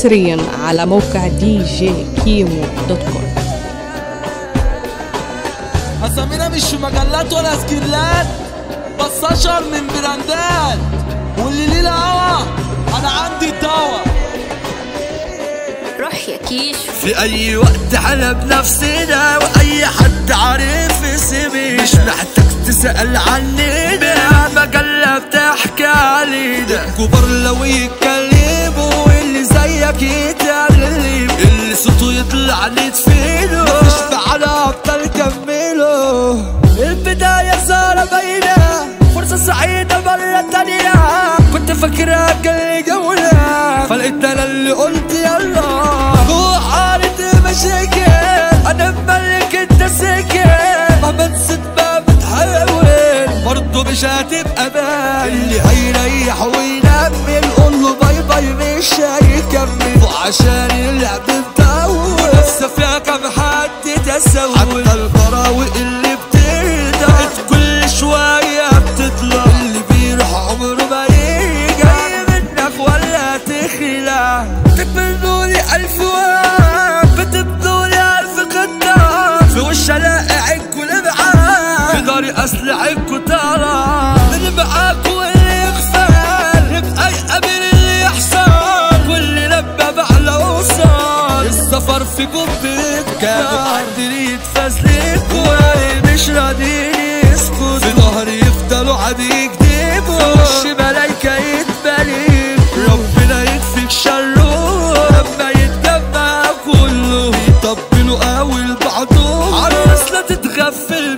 حصريا على موقع دي جي كيمو دوت كوم اسامينا مش في مجلات ولا سكيلات بس اشهر من براندات واللي ليه الهوا انا عندي الدوا روح يا كيش في اي وقت على بنفسنا واي حد عارف اسمي مش محتاج تسأل عننا مجلة بتحكي علينا الكبار لو يتكلموا اللي زيك يتعلم اللي صوته يطلع نتفيله مفيش على ابطال كملوا البداية صار باينة فرصة سعيدة مرة تانية كنت فاكرها كل جولة فلقيت انا اللي قلت يلا جوه حارة مشاكل انا ملك انت ساكن مهما نسيت ما بتحاول برضه مش هتبقى بال اللي هيريح وينمل قول له باي باي مش هيكمل وعشان اللعب مطول لسه فيها كام حد تسوي حتى البراوي اللي بترجع بقت كل شوية بتطلع اللي بيروح عمره ما يرجع جاي منك ولا تخلع تكملولي ألف وهم بتبنولي ألف قطة في وش ألاقي عينكوا لمعان في داري أسلحتكوا طالع من معاك واللي يغفل يبقى يقابل اللي يحصل كل لما بعلى وصل السفر في جنبك كانوا قادرين يتفزلكوا مش راضيين يسكتوا في ظهري يفضلوا عادي يكذبوا وش ملايكة يتبليك ربنا يكفيك شره لما يتجمع كله يطبلوا اول بعضهم عالناس لا تتغفل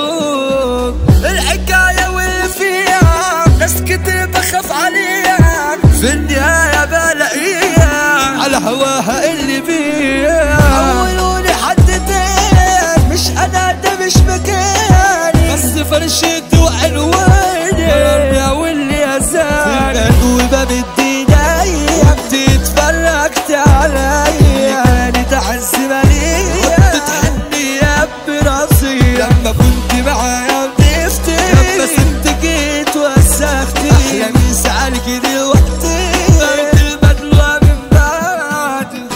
منهم الحكاية واللي فيها ناس كتير بخاف عليها في النهاية بلاقيها على هواها اللي بيها حولوني حد تاني مش انا ده مش مكاني بس فرشت وعنواني يا واللي ازاني وبمد ايديا بتتفرجت عليا يعني تعذب عليا بتحني يا براسي لما كنت معايا بنفتي لما سبت جيت وسختي احلامي سعالك دلوقتي صارت البدلة من بعدي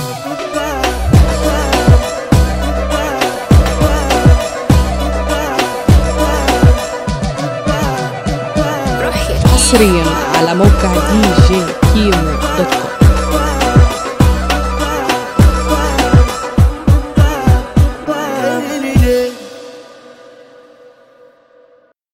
روح يا كيش حصريا على موقع دي جي كيمو دوت كوم